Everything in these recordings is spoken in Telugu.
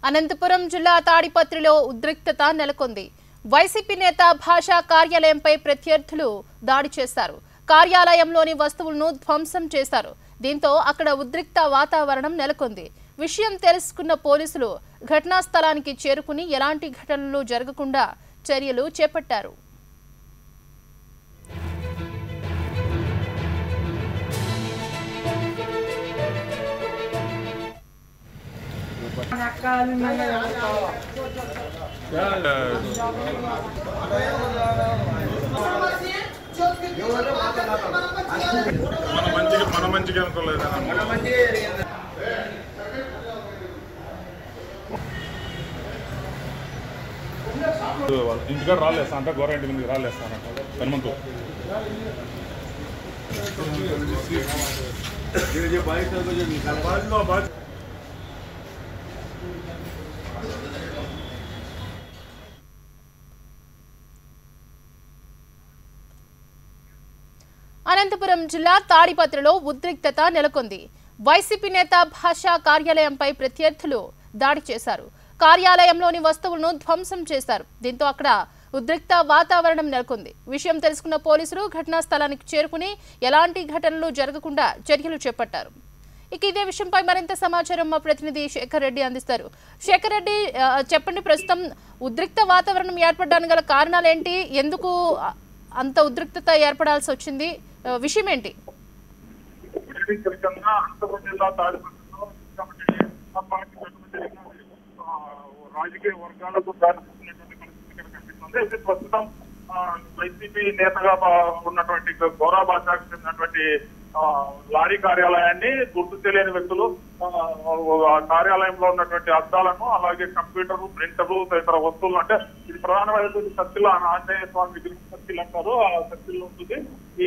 అనంతపురం జిల్లా తాడిపత్రిలో ఉద్రిక్తత నెలకొంది వైసీపీ నేత భాషా కార్యాలయంపై ప్రత్యర్థులు దాడి చేశారు కార్యాలయంలోని వస్తువులను ధ్వంసం చేశారు దీంతో అక్కడ ఉద్రిక్త వాతావరణం నెలకొంది విషయం తెలుసుకున్న పోలీసులు ఘటనా స్థలానికి చేరుకుని ఎలాంటి ఘటనలు జరగకుండా చర్యలు చేపట్టారు మన మంచిగా మన మంచిగా అనుకోలేదు ఇంటికాడ రాలేస్తా అంటే గవర్నమెంట్ ఇంటి మీదకి రాలేస్తానంట హనుమంతు అనంతపురం జిల్లా తాడిపత్రిలో ఉద్రిక్తత నెలకొంది వైసీపీ నేత భాషా కార్యాలయంపై ప్రత్యర్థులు దాడి చేశారు కార్యాలయంలోని వస్తువులను ధ్వంసం చేశారు దీంతో అక్కడ ఉద్రిక్త వాతావరణం నెలకొంది విషయం తెలుసుకున్న పోలీసులు ఘటనా స్థలానికి చేరుకుని ఎలాంటి ఘటనలు జరగకుండా చర్యలు చేపట్టారు ఇక ఇదే విషయంపై మరింత సమాచారం మా ప్రతినిధి శేఖర్ రెడ్డి అందిస్తారు శేఖర్ రెడ్డి ఆ, చెప్పండి ప్రస్తుతం ఉద్రిక్త వాతావరణం ఏర్పడడానికి గల కారణాలు ఏంటి ఎందుకు ఆ, అంత ఉద్రిక్తత ఏర్పడాల్సి వచ్చింది ఆ, విషయం ఏంటి వర్గీకరించడంగా అనంతపురం జిల్లా తాడిపత్రిలో కమిటీ జరిగిన, ఆ, రాజకీయ వర్గాలకు దారితీసినటువంటి పరిస్థితి ఇక్కడ కనిపిస్తుంది అయితే ప్రస్తుతం ఆ, వైసీపీ నేతగా ఆ, ఉన్నటువంటి గౌరవ భాషకు చెందినటువంటి ఆ, లారీ కార్యాలయాన్ని గుర్తు తెలియని వ్యక్తులు ఆ, ఆ కార్యాలయంలో ఉన్నటువంటి అద్దాలను అలాగే కంప్యూటర్ ప్రింటర్లు తదితర వస్తువులు అంటే ఇది ప్రధానమైనటువంటి సర్కిల్ ఆంజనేయ స్వామి విగ్రహం సర్కిల్ అంటారు ఆ సర్కిల్ ఉంటుంది ఈ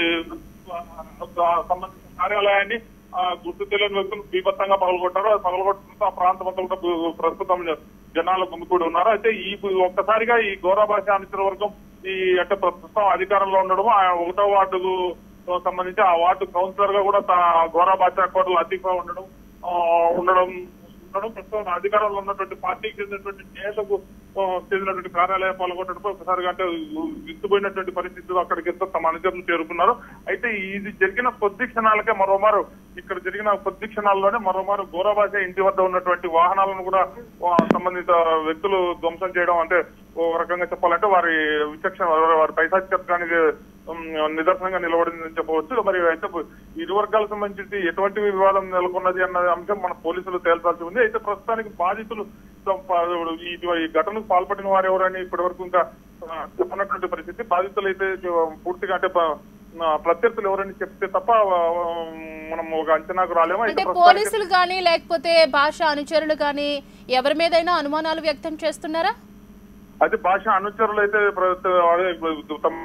సంబంధించిన కార్యాలయాన్ని ఆ, గుర్తు తెలియని వ్యక్తులు బీభత్సంగా పగలగొట్టారు అది పగలగొట్టడంతో ఆ ప్రాంతం అంతా కూడా గు- ప్రస్తుతం జనాలు గుమికూడి ఉన్నారు అయితే ఈ ఒక్కసారిగా ఈ గౌరవ భాష అనుచర వర్గం ఈ అంటే ప్రస్తుతం అధికారంలో ఉండడం ఆ ఒకటో వార్డుకు సంబంధించి ఆ వార్డు కౌన్సిలర్ గా కూడా తా- గౌరవ భాష కోటలు అతిగా ఉండడం ఆ, ఉండడం ఉండడం ప్రస్తుతం అధికారంలో ఉన్నటువంటి పార్టీకి చెందినటువంటి నేతకు ఆ, చెందినటువంటి కార్యాలయం పాల్గొనడంపై ఒకసారిగా అంటే విస్తుపోయినటువంటి పరిస్థితులు అక్కడికి ఎంతో తమ అనుచరులు చేరుకున్నారు అయితే ఇది జరిగిన కొద్ది క్షణాలకే మరోమారు ఇక్కడ జరిగిన కొద్ది క్షణాల్లోనే మరోమారు గోరాబాజ ఇంటి వద్ద ఉన్నటువంటి వాహనాలను కూడా ఆ, సంబంధిత వ్యక్తులు ధ్వంసం చేయడం అంటే ఓ రకంగా చెప్పాలంటే వారి విచక్షణ వారి పైశాచికానికి ఉమ్, నిదర్శనంగా నిలబడిందని చెప్పవచ్చు మరి అయితే ఇరు వర్గాలకు సంబంధించి ఎటువంటి వివాదం నెలకొన్నది అన్న అంశం మన పోలీసులు తేల్చాల్సి ఉంది అయితే ప్రస్తుతానికి బాధితులు తో- ప- ఈ ఈ ఘటనకు పాల్పడిన వారు ఎవరని ఇప్పటి వరకు ఇంకా ఆ, చెప్పనటువంటి పరిస్థితి బాధితులు అయితే పూర్తిగా అంటే ప- ఆ, ప్రత్యర్థులు ఎవరని చెప్తే తప్ప ఆ, మనం ఒక అంచనాకు రాలేము అయితే అంటే ప్రస్తుతానికి పోలీసులు కానీ లేకపోతే భాష అనుచరులు కానీ ఎవరి మీదైనా అనుమానాలు వ్యక్తం చేస్తున్నారా అయితే భాష అనుచరులు అయితే ప్ర- అదే తమ-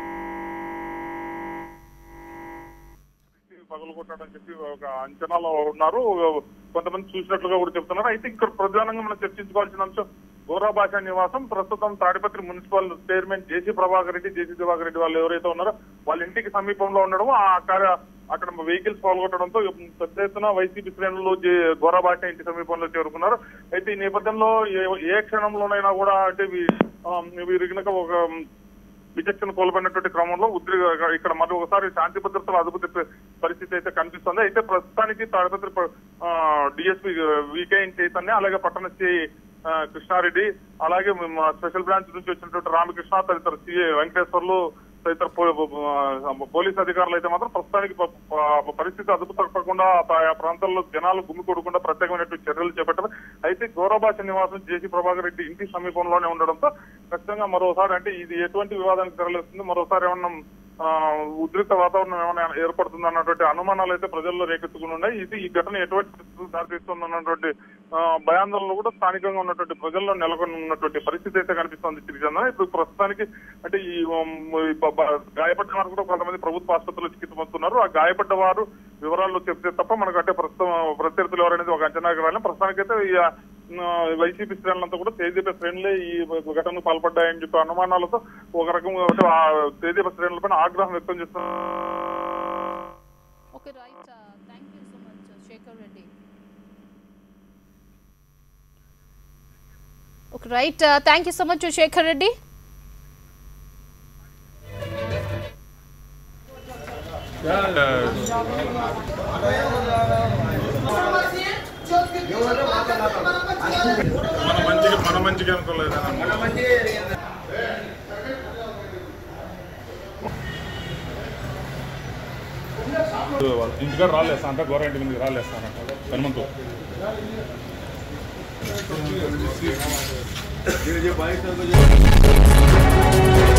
పగలగొట్టాడని చెప్పి ఒక అంచనాలో ఉన్నారు కొంతమంది చూసినట్లుగా కూడా చెప్తున్నారు అయితే ఇక్కడ ప్రధానంగా మనం చర్చించుకోవాల్సిన అంశం గౌరవ భాష నివాసం ప్రస్తుతం Tadipatri municipal chairman JC Prabhakar Reddy JC Diwakar Reddy వాళ్ళు ఎవరైతే ఉన్నారో వాళ్ళ ఇంటికి సమీపంలో ఉండడం ఆ కార్య అక్కడ వెహికల్స్ పాల్గొట్టడంతో పెద్ద ఎత్తున వైసీపీ శ్రేణులు జే- గౌరవ భాష ఇంటి సమీపంలో చేరుకున్నారు అయితే ఈ నేపథ్యంలో ఏ- ఏ క్షణంలోనైనా కూడా అంటే వీ- ఆ, వీరు కనుక ఒక విచక్షణ కోల్పోయినటువంటి క్రమంలో ఉద్రిగ ఇక్కడ మరి ఒకసారి శాంతి భద్రతలు అదుపు తెప్పే పరిస్థితి అయితే కనిపిస్తుంది అయితే ప్రస్తుతానికి తాడిపత్రి డిఎస్పీ వీకేఎన్ చైతన్య అలాగే పట్టణ సిఐ ఆ, కృష్ణారెడ్డి అలాగే మా స్పెషల్ బ్రాంచ్ నుంచి వచ్చినటువంటి రామకృష్ణ తదితర సిఐ వెంకటేశ్వర్లు తదితర పో- ఆ, పోలీస్ అధికారులు అయితే మాత్రం ప్రస్తుతానికి ప- ప- పరిస్థితి అదుపు తప్పకుండా ఆ ప్రాంతాల్లో జనాలు గుమ్మికూడకుండా ప్రత్యేకమైనటువంటి చర్యలు చేపట్టారు అయితే గౌరవభాష నివాసం జేసీ ప్రభాకర్ రెడ్డి ఇంటి సమీపంలోనే ఉండడంతో ఖచ్చితంగా మరోసారి అంటే ఇది ఎటువంటి వివాదానికి తెరలేస్తుంది మరోసారి ఏమన్నా ఆ, ఉద్రిక్త వాతావరణం ఏమైనా ఏర్పడుతుంది అన్నటువంటి అనుమానాలు అయితే ప్రజల్లో రేకెత్తుకుని ఉన్నాయి ఇది ఈ ఘటన ఎటువంటి పరిస్థితులకు దారితీస్తుంది అన్నటువంటి ఆ, భయాందోళనలు కూడా స్థానికంగా ఉన్నటువంటి ప్రజల్లో నెలకొని ఉన్నటువంటి పరిస్థితి అయితే కనిపిస్తోంది తిరిగి ఇప్పుడు ప్రస్తుతానికి అంటే ఈ ఉమ్, ఈ బ- బ- గాయపడ్డ వారు కూడా కొంతమంది ప్రభుత్వ ఆసుపత్రుల్లో చికిత్స పొందుతున్నారు ఆ గాయపడ్డ వారు వివరాలు చెప్తే తప్ప మనకు అంటే ప్రస్తుతం ప్రత్యర్థులు ఎవరనేది ఒక అంచనాకి రాలేదు ప్రస్తుతానికైతే ఈ, ఆ, వైసీపీ శ్రేణులంతా కూడా తేదీప శ్రేణులే ఈ ఘటనకు పాల్పడ్డాయని చెప్పి అనుమానాలతో ఒక రకంగా అంటే ఆ తేదీప శ్రేణులపైన ఆగ్రహం వ్యక్తం చేస్తున్నారు okay right thank you so much Shekhar Reddy right thank you so much Shekhar Reddy మన మంచిగా మన మంచిగా అనుకోలేదు ఇంటికాడ రాలేస్తా అంటే గవర్నమెంట్ మీదకి రాలేస్తానంట హనుమంతు ये जो बाइक